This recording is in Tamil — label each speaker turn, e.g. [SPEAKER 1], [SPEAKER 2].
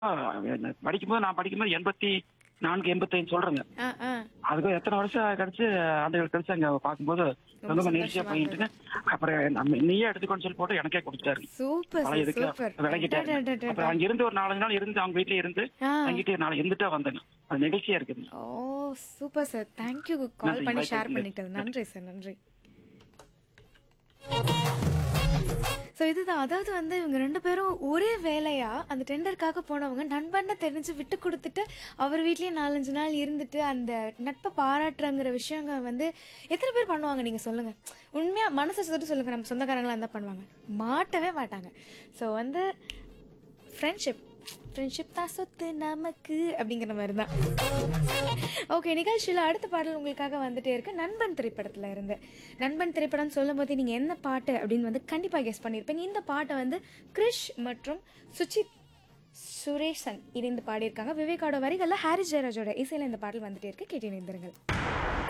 [SPEAKER 1] படிக்கும்போது நான் படிக்கும்போது எண்பத்தி நான்கு எண்பத்தைந்து சொல்றேங்க
[SPEAKER 2] ஆ ஆ
[SPEAKER 1] அதுக்கு எத்தனை வருஷம் கழிச்சு ஆண்டுகள் கழிச்சு அங்க பார்க்கும்போது ரொம்ப மகிழ்ச்சியா
[SPEAKER 2] சந்தோஷமா
[SPEAKER 1] போயிட்டு அப்புறம் நம்ம நீயே எடுத்துக்கோன்னு சொல்லி போட்டு எனக்கே கொடுத்துட்டாரு
[SPEAKER 2] சூப்பர்
[SPEAKER 1] பழைய
[SPEAKER 2] சார்
[SPEAKER 1] இதுக்கு
[SPEAKER 2] சூப்பர்
[SPEAKER 1] விலகிட்டாரு அப்புறம் அங்க இருந்து ஒரு நாலஞ்சு நாள் இருந்து அவங்க வீட்லயே இருந்து
[SPEAKER 2] ஆ.
[SPEAKER 1] தங்கிட்டு நாளை இருந்துட்டா வந்தேங்க அது நிகழ்ச்சியா இருக்குது
[SPEAKER 2] oh super sir thank you call
[SPEAKER 1] நன்றி,
[SPEAKER 2] பண்ணி
[SPEAKER 1] bye,
[SPEAKER 2] ஷேர்
[SPEAKER 1] thank you.
[SPEAKER 2] பண்ணிட்டது நன்றி சார் நன்றி ஸோ இதுதான் அதாவது வந்து இவங்க ரெண்டு பேரும் ஒரே வேலையா அந்த டெண்டருக்காக போனவங்க நண்பன்னு தெரிஞ்சு விட்டு கொடுத்துட்டு அவர் வீட்லயே நாலஞ்சு நாள் இருந்துட்டு அந்த நட்பை பாராட்டுறங்கிற விஷயங்க வந்து எத்தனை பேர் பண்ணுவாங்க நீங்கள் சொல்லுங்கள் உண்மையாக மனசை சொல்லிட்டு சொல்லுங்கள் நம்ம சொந்தக்காரங்களாக இருந்தால் பண்ணுவாங்க மாட்டவே மாட்டாங்க ஸோ வந்து ஃப்ரெண்ட்ஷிப் ஃப்ரெண்ட்ஷிப் தான் சொத்து நமக்கு அப்படிங்கிற மாதிரி தான் ஓகே நிகழ்ச்சியில் அடுத்த பாடல் உங்களுக்காக வந்துட்டே இருக்கு நண்பன் திரைப்படத்தில் இருந்து நண்பன் திரைப்படம் சொல்லும் போது நீங்கள் என்ன பாட்டு அப்படின்னு வந்து கண்டிப்பாக கெஸ் பண்ணியிருப்பீங்க இந்த பாட்டை வந்து கிரிஷ் மற்றும் சுச்சித் சுரேசன் இணைந்து பாடியிருக்காங்க விவேகாவோட வரிகளில் ஹாரிஸ் ஜெயராஜோட இசையில் இந்த பாடல் வந்துட்டே இருக்கு கேட்டு இணைந்திருங்கள்